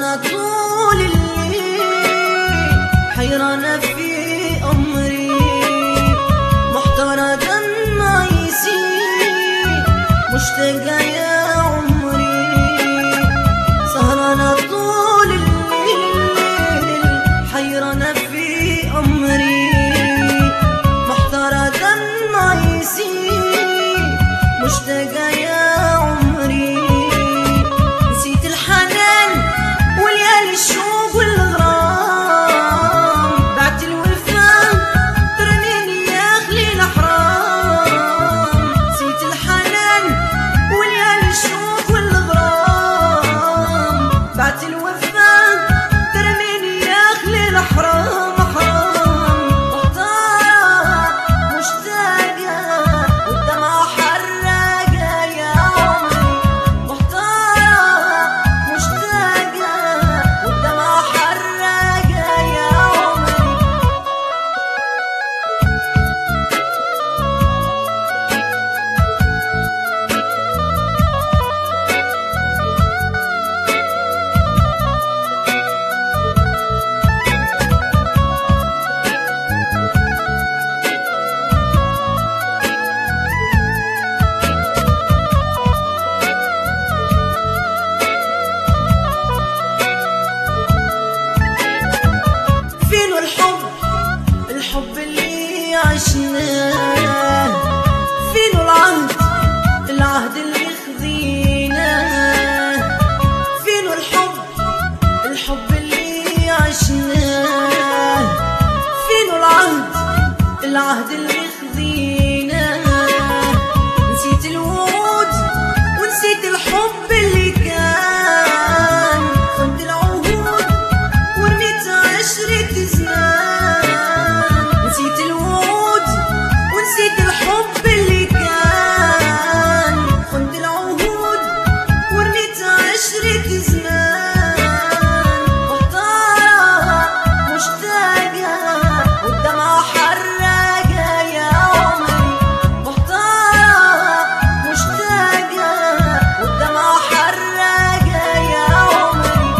سهرانة طول الليل حيرانة في أمري محتارة دمع يسيل مشتاقة يا عمري سهرانة طول الليل حيرانة في أمري محتارة دمع يسيل مشتاقة يا عمري نسيت الحنان وليالي الشوق والغرام بعت الوفاء ترنيني يا خليل حرام نسيت الحنان وليالي الشوق والغرام بعت الوفاء ترميني يا خليل حرام حرام محتارة مشتاقة والدمعة حراقة يا عمري محتارة مشتاقة والدمعة حراقة يا عمري فين الحب الحب اللي عشناه فين العهد العهد اللي خذيناه فين الحب الحب اللي عشناه فين العهد العهد اللي خذيناه نسيت الوعود ونسيت الحب اللي كان خنت العهود ورميت عشرة زمان نسيت الوعود ونسيت الحب اللي كان خنت العهود ورميت عشرة زمان محتارة مشتاقة والدمعة حراقة يا عمري محتارة مشتاقة والدمعة حراقة يا عمري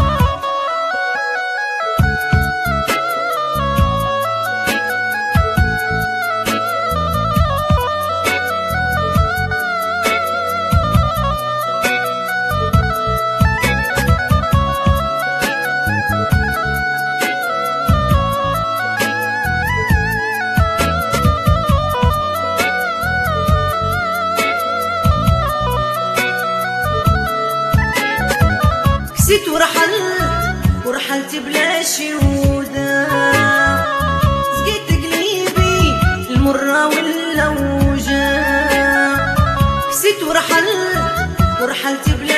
كسيت ورحلت ورحلت بلا شهودة سقيت قليبي المرة واللوجة كسيت ورحلت ورحلت بلا